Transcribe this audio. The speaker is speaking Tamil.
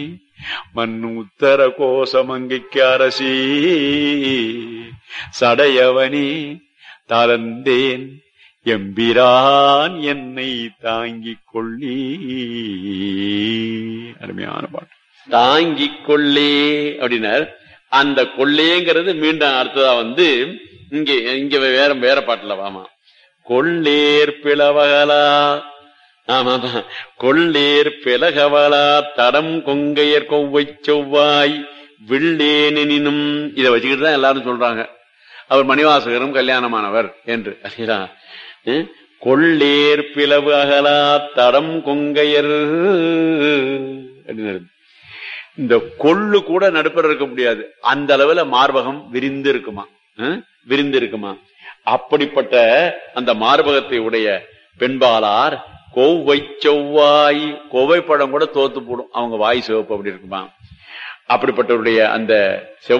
மண்ணு உத்தர கோசமங்கைக்கு அரசி சடையவனே தளர்ந்தேன் எம்பிரான் என்னை தாங்கிக் கொள்ளி அருமையான பாட்டு தாங்கிக் கொள்ளே அப்படின்னார் அந்த கொள்ளேங்கிறது மீண்டும் அடுத்ததா வந்து இங்க இங்க வேற வேற பாட்டுல வாமா கொள்ளேர் பிளவகலா ஆமாமா கொள்ளேர் பிளகவலா தடம் கொங்கையர் கொவ்வை செவ்வாய் வில்லேனினும் இதை வச்சுக்கிட்டு தான் எல்லாரும் சொல்றாங்க அவர் மணிவாசகரும் கல்யாணமானவர் என்று சரிங்களா? ம்? கொள்ளேர் பிளவு அகலா தடம் கொங்கையர் அப்படின்னு இந்த கொள்ளு கூட நடுப்பர் இருக்க முடியாது அந்த அளவுல மார்பகம் விரிந்து இருக்குமா ம்? விரிந்து இருக்குமா அப்படிப்பட்ட அந்த மார்பகத்தை உடைய பெண்பாளார் கோவை செவ்வாய் கோவை பழம் கூட தோத்து போடும் அவங்க வாய் சிவப்பு அப்படி இருக்குமா அப்படிப்பட்டவருடைய அந்த செவ்வாய்